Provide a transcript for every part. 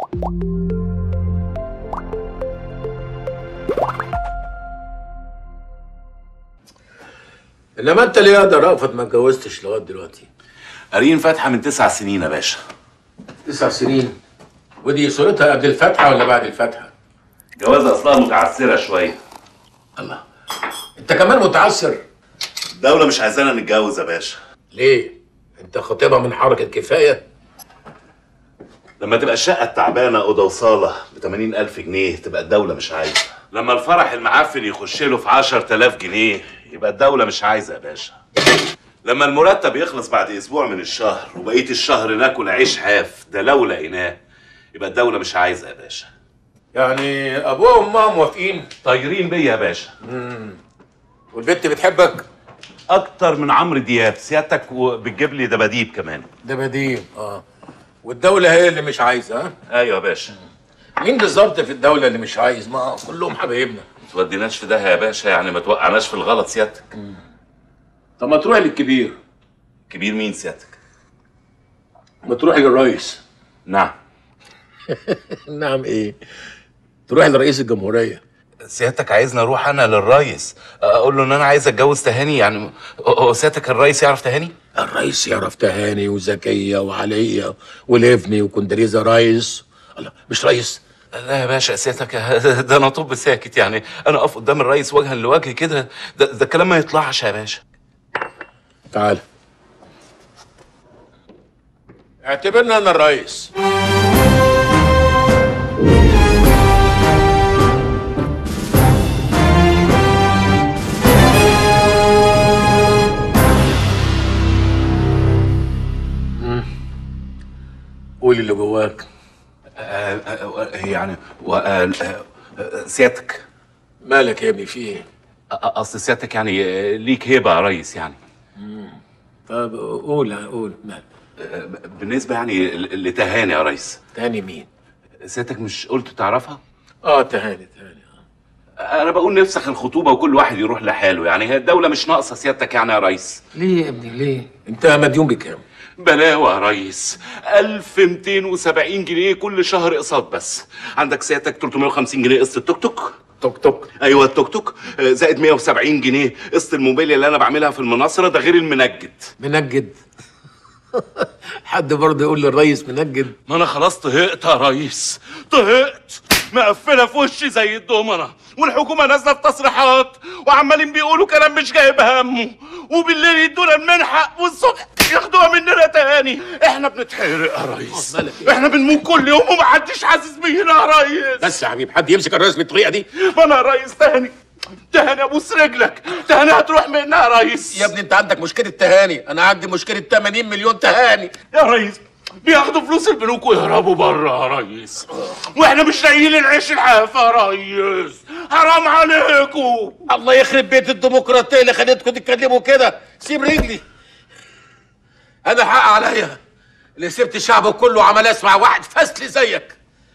انما انت ليه يا ده رأفت ما اتجوزتش لغايه دلوقتي قارين فاتحه من تسع سنين يا باشا تسع سنين ودي صورتها قبل الفاتحه ولا بعد الفاتحه جوازها اصلها متعسره شويه الله انت كمان متعسر الدوله مش عايزانا نتجوز يا باشا ليه انت خطيبها من حركه كفايه لما تبقى الشقه التعبانه اوضه وصاله ب 80000 جنيه تبقى الدوله مش عايزه لما الفرح المعفن يخش له في 10000 جنيه يبقى الدوله مش عايزه يا باشا لما المرتب يخلص بعد اسبوع من الشهر وبقيه الشهر ناكل عيش حاف ده لو لقيناه يبقى الدوله مش عايزه يا باشا يعني ابوها وامها موافقين طايرين بيا يا باشا والبنت بتحبك اكتر من عمرو دياب سيادتك وبتجيب لي دباديب كمان ده بديل اه والدوله هي اللي مش عايزه ها ايوه يا باشا مين بالظبط في الدوله اللي مش عايز ما كلهم حبايبنا ما توديناش في ده يا باشا يعني ما توقعناش في الغلط سيادتك طب ما تروح للكبير كبير مين سيادتك ما تروح للرئيس نعم نعم ايه تروح لرئيس الجمهوريه سيادتك عايزني اروح انا للريس اقول له ان انا عايز اتجوز تهاني يعني هو سيادتك الريس يعرف تهاني الرئيس يعرف تهاني وزكيه وعليا وليفني وكندريزا رايس الله مش رئيس لا يا باشا سيادتك ده انا طب ساكت يعني انا اقف قدام الريس وجها لوجه كده ده, ده الكلام ما يطلعش يا باشا تعال اعتبرنا انا الرئيس مم. قول اللي جواك يعني و- آه، آه، سيادتك مالك يا ابني في ايه اصل سيادتك يعني آه، ليك هيبه يا ريس يعني طب قول قول مال آه، بالنسبه يعني ل- لتهاني يا ريس تهاني مين سيادتك مش قلت تعرفها اه تهاني تهاني انا بقول نفسخ الخطوبه وكل واحد يروح لحاله يعني هي الدوله مش ناقصه سيادتك يعني يا ريس ليه يا ابني ليه انت مديون بكام بلاوة يا ريس 1270 جنيه كل شهر اقساط بس عندك سيادتك 350 جنيه قسط التوك توك توك توك ايوه التوك توك آه، زائد 170 جنيه قسط الموبيل اللي انا بعملها في المناصره ده غير المنجد منجد حد برضه يقول للريس منجد ما انا خلاص طهقت يا ريس طهقت مقفله في وشي زي الدومنه والحكومه نازله في تصريحات وعمالين بيقولوا كلام مش جايب همه وبالليل يدونا المنحه والصبح ياخدوها مننا تاني احنا بنتحرق يا ريس مالك إيه؟ احنا بنموت كل يوم ومحدش حاسس بينا يا ريس بس يا حبيبي حد يمسك الرئيس بالطريقه دي ما انا يا ريس تاني تهاني ابوس رجلك تهاني هتروح منها يا ريس يا ابني انت عندك مشكله تهاني انا عندي مشكله 80 مليون تهاني يا ريس بياخدوا فلوس البنوك ويهربوا بره يا ريس واحنا مش لاقيين العيش الحاف يا ريس حرام عليكم الله يخرب بيت الديمقراطيه اللي خليتكم تتكلموا كده سيب رجلي انا حق عليا اللي سبت الشعب كله عمال اسمع واحد فاسل زيك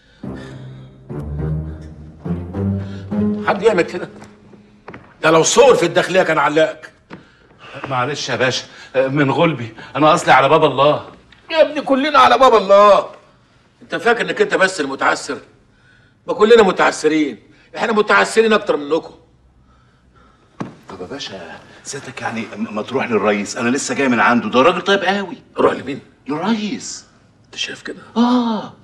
حد يعمل كده ده لو صور في الداخليه كان علقك معلش يا باشا من غلبي انا اصلي على باب الله يا ابني كلنا على باب الله انت فاكر انك انت بس المتعسر ما كلنا متعسرين احنا متعسرين اكتر منكم طب يا باشا سيادتك يعني ما تروح للريس انا لسه جاي من عنده ده راجل طيب قوي روح لمين للريس انت شايف كده اه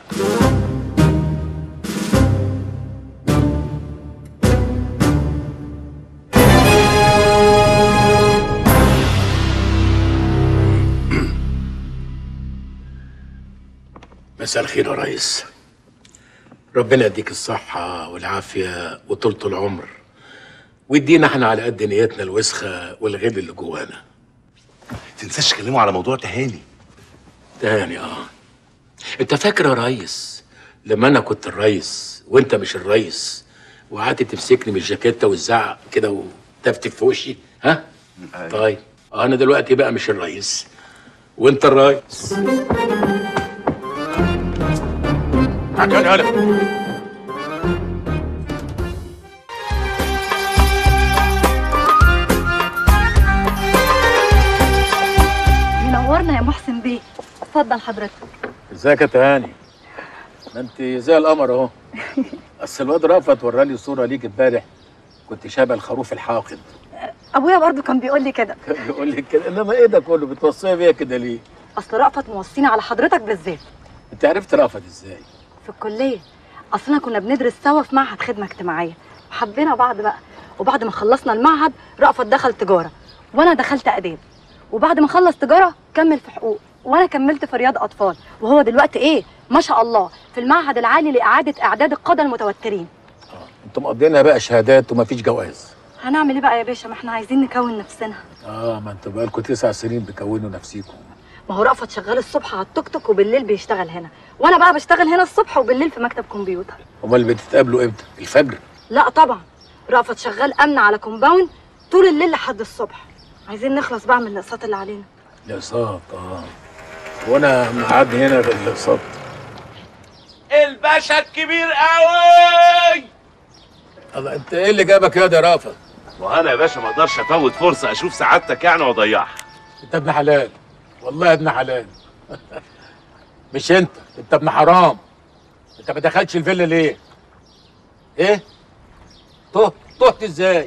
مساء الخير يا ريس ربنا يديك الصحة والعافية وطولة العمر ويدينا احنا على قد نيتنا الوسخة والغل اللي جوانا تنساش تكلموا على موضوع تهاني تاني اه انت فاكر يا ريس لما انا كنت الريس وانت مش الريس وقعدت تمسكني من الجاكيته وتزعق كده وتفتف في وشي ها طيب انا دلوقتي بقى مش الريس وانت الريس تعال هلا منورنا يا محسن بيه اتفضل حضرتك ازيك يا تهاني ما انت زي القمر اهو اصل الواد رأفت ورالي صوره ليك امبارح كنت شبه الخروف الحاقد ابويا برضو كان بيقول لي كده كان بيقول لك كده انما ايه ده كله بتوصيها بيا كده ليه؟ اصل رأفت موصيني على حضرتك بالذات انت عرفت رأفت ازاي؟ في الكليه اصلنا كنا بندرس سوا في معهد خدمه اجتماعيه وحبينا بعض بقى وبعد ما خلصنا المعهد رأفت دخل تجاره وانا دخلت اداب وبعد ما خلص تجاره كمل في حقوق وانا كملت في رياض اطفال وهو دلوقتي ايه ما شاء الله في المعهد العالي لاعاده اعداد القاده المتوترين اه انتوا مقضينها بقى شهادات ومفيش جواز هنعمل ايه بقى يا باشا ما احنا عايزين نكون نفسنا اه ما انتوا بقالكوا تسع سنين بكونوا نفسيكم ما هو رأفت شغال الصبح على التوك توك وبالليل بيشتغل هنا وانا بقى بشتغل هنا الصبح وبالليل في مكتب كمبيوتر امال بتتقابلوا امتى؟ الفجر؟ لا طبعا رأفت شغال امن على كومباوند طول الليل لحد الصبح عايزين نخلص بقى من الاقساط اللي علينا الاقساط اه وانا مقعدني هنا بالاقساط الباشا الكبير قوي الله انت ايه اللي جابك يا ده رافت؟ وانا يا باشا ما اقدرش افوت فرصه اشوف سعادتك يعني واضيعها انت ابن حلال والله يا ابن حلال مش انت انت ابن حرام انت ما دخلتش الفيلا ليه؟ ايه؟ تهت تهت ازاي؟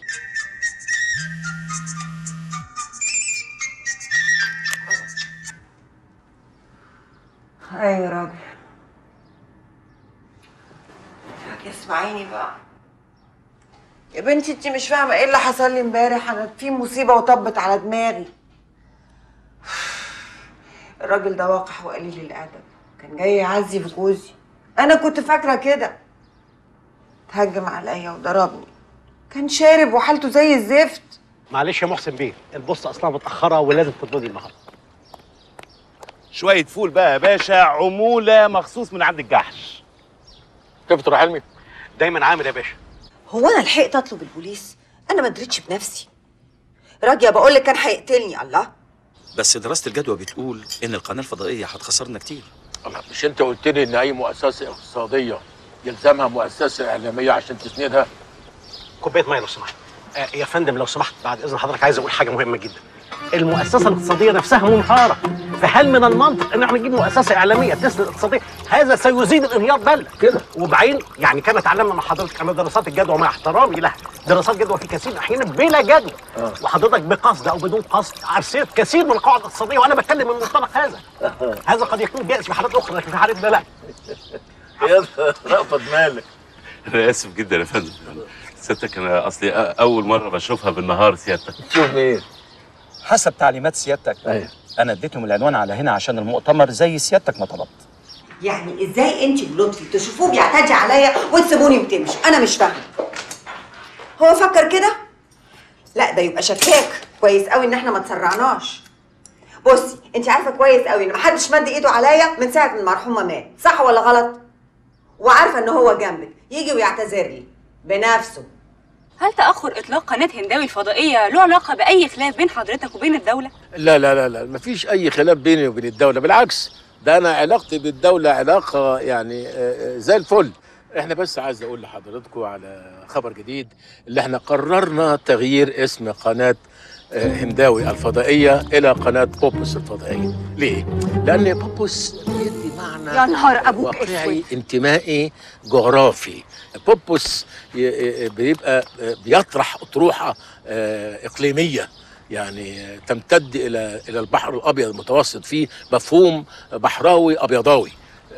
ايوه يا راجل حاجة اسمعيني بقى يا بنتي انت مش فاهمه ايه اللي حصل لي امبارح انا في مصيبه وطبت على دماغي الراجل ده وقح وقليل الادب كان جاي يعزي في جوزي انا كنت فاكره كده تهجم عليا وضربني كان شارب وحالته زي الزفت معلش يا محسن بيه البوسطه اصلا متاخره ولازم تطردي النهارده شويه فول بقى يا باشا عموله مخصوص من عند الجحش كيف تروح علمي؟ دايما عامل يا باشا هو انا لحقت اطلب البوليس انا ما دريتش بنفسي راجيه بقول لك كان هيقتلني الله بس دراسة الجدوى بتقول إن القناة الفضائية هتخسرنا كتير الله مش انت قلت لي ان اي مؤسسه اقتصاديه يلزمها مؤسسه اعلاميه عشان تسندها؟ كوبايه ميه لو سمحت آه يا فندم لو سمحت بعد اذن حضرتك عايز اقول حاجه مهمه جدا المؤسسه الاقتصاديه نفسها منهاره فهل من المنطق ان احنا نجيب مؤسسه اعلاميه تسند الاقتصاديه هذا سيزيد الانهيار بل كده وبعدين يعني كما اتعلمنا مع حضرتك ان دراسات الجدوى مع احترامي لها دراسات جدوى في كثير من الاحيان بلا جدوى وحضرتك بقصد او بدون قصد عرسيت كثير من القواعد الاقتصاديه وانا بتكلم من منطلق هذا هذا قد يكون جائز في حالات اخرى لكن في حالتنا لا يا رأفت مالك؟ انا اسف جدا يا فندم سيادتك انا اصلي أ- اول مره بشوفها بالنهار سيادتك شوف ايه؟ حسب تعليمات سيادتك ايوه أنا اديتهم العنوان على هنا عشان المؤتمر زي سيادتك ما طلبت يعني ازاي انت ولطفي تشوفوه بيعتدي عليا وتسيبوني وتمشي انا مش فاهمه هو فكر كده لا ده يبقى شكاك كويس قوي ان احنا ما تسرعناش بصي انت عارفه كويس قوي ان محدش مد ايده عليا من ساعه ما المرحومه مات صح ولا غلط وعارفه ان هو جنبك يجي ويعتذر لي بنفسه هل تأخر إطلاق قناة هنداوي الفضائية له علاقة بأي خلاف بين حضرتك وبين الدولة؟ لا لا لا لا مفيش اي خلاف بيني وبين الدوله بالعكس ده انا علاقتي بالدوله علاقه يعني آه، آه، زي الفل احنا بس عايز اقول لحضراتكم على خبر جديد اللي احنا قررنا تغيير اسم قناه آه، هنداوي الفضائيه الى قناه بوبوس الفضائيه ليه لان بوبوس بيدي معنى يا نهار أبوك واقعي أسود. انتمائي جغرافي بوبوس ي- ي- بيبقى بيطرح اطروحه آه، اقليميه يعني تمتد الى الى البحر الابيض المتوسط فيه مفهوم بحراوي ابيضاوي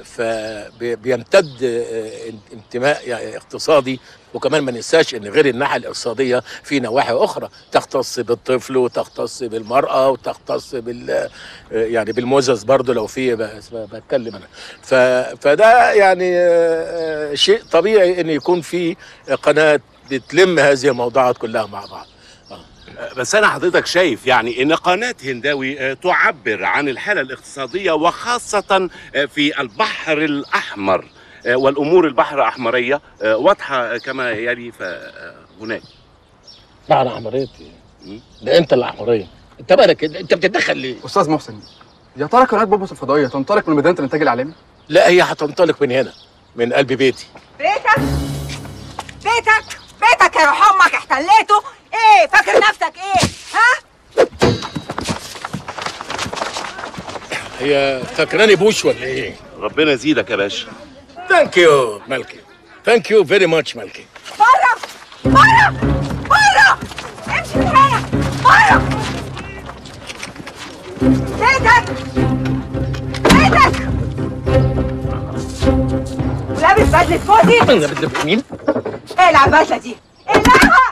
فبيمتد انتماء يعني اقتصادي وكمان ما ننساش ان غير الناحيه الاقتصاديه في نواحي اخرى تختص بالطفل وتختص بالمراه وتختص بال يعني بالمزز برضه لو في بس بتكلم انا ف فده يعني آه، شيء طبيعي ان يكون في قناه بتلم هذه الموضوعات كلها مع بعض بس انا حضرتك شايف يعني ان قناه هنداوي آه، تعبر عن الحاله الاقتصاديه وخاصه آه، في البحر الاحمر آه، والامور البحر الاحمريه آه، واضحه كما يلي فهناك لا انا احمريتي ده انت اللي احمريه انت بالك كده انت بتتدخل ليه؟ استاذ محسن يا ترى قناه بوبوس الفضائيه تنطلق من ميدان الانتاج الاعلامي لا هي هتنطلق من هنا من قلب بيتي بيتك بيتك بيتك يا روح امك احتليته ايه فاكر نفسك ايه ها هي فاكراني بوش ولا ايه؟ ربنا يزيدك يا باشا ثانك يو مالكي ثانك يو فيري ماتش مالكي بره بره بره امشي من هنا بره ايدك ايدك ولابس بدلة فوزي انا بدي مين؟ اقلع البدلة دي اقلعها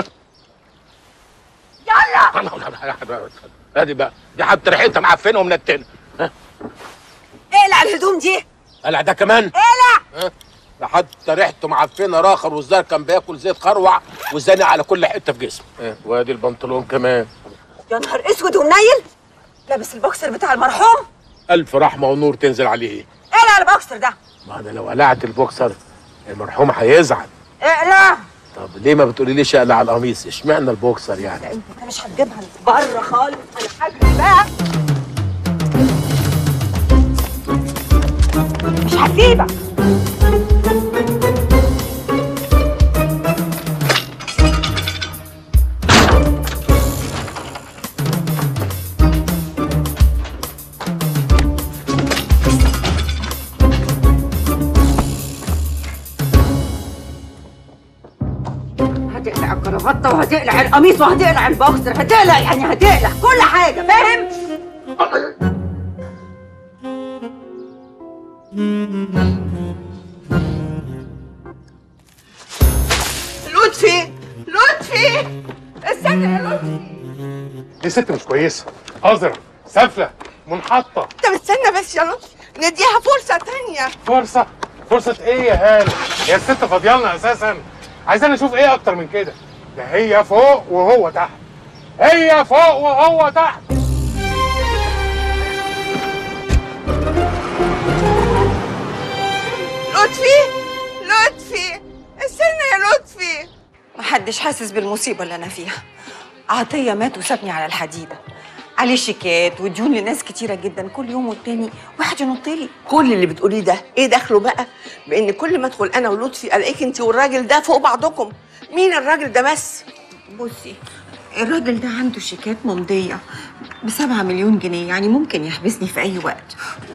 يلا ادي بقى دي حتى ريحتها معفنه ومنتنه اقلع الهدوم دي قلع ده كمان اقلع ده حتى ريحته معفنه راخر والزار كان بياكل زيت خروع وزانق على كل حته في جسمه وادي البنطلون كمان يا نهار اسود ومنيل لابس البوكسر بتاع المرحوم الف رحمه ونور تنزل عليه اقلع البوكسر ده ما انا لو قلعت البوكسر المرحوم هيزعل اقلع طب ليه ما بتقوليليش اقلع القميص اشمعنى البوكسر يعني انت مش هتجيبها بره خالص انا هجري بقى مش هسيبك هتقلع الكرافته وهتقلع القميص وهتقلع البوكسر هتقلع يعني هتقلع كل حاجه فاهم لطفي لطفي استنى يا لطفي دي ست مش كويسه قذرة سافلة منحطة طب استنى بس يا لطفي نديها فرصة تانية فرصة فرصة ايه يا هاني هي الست فاضيالنا اساسا عايزين نشوف ايه اكتر من كده ده هي فوق وهو تحت هي فوق وهو تحت لطفي لطفي استنى يا لطفي محدش حاسس بالمصيبه اللي انا فيها عطيه مات وسابني على الحديده عليه شيكات وديون لناس كتيره جدا كل يوم والتاني واحد ينط لي كل اللي بتقوليه ده ايه دخله بقى بان كل ما ادخل انا ولطفي الاقيك انت والراجل ده فوق بعضكم مين الراجل ده بس بصي الراجل ده عنده شيكات ممضية بسبعة مليون جنيه يعني ممكن يحبسني في أي وقت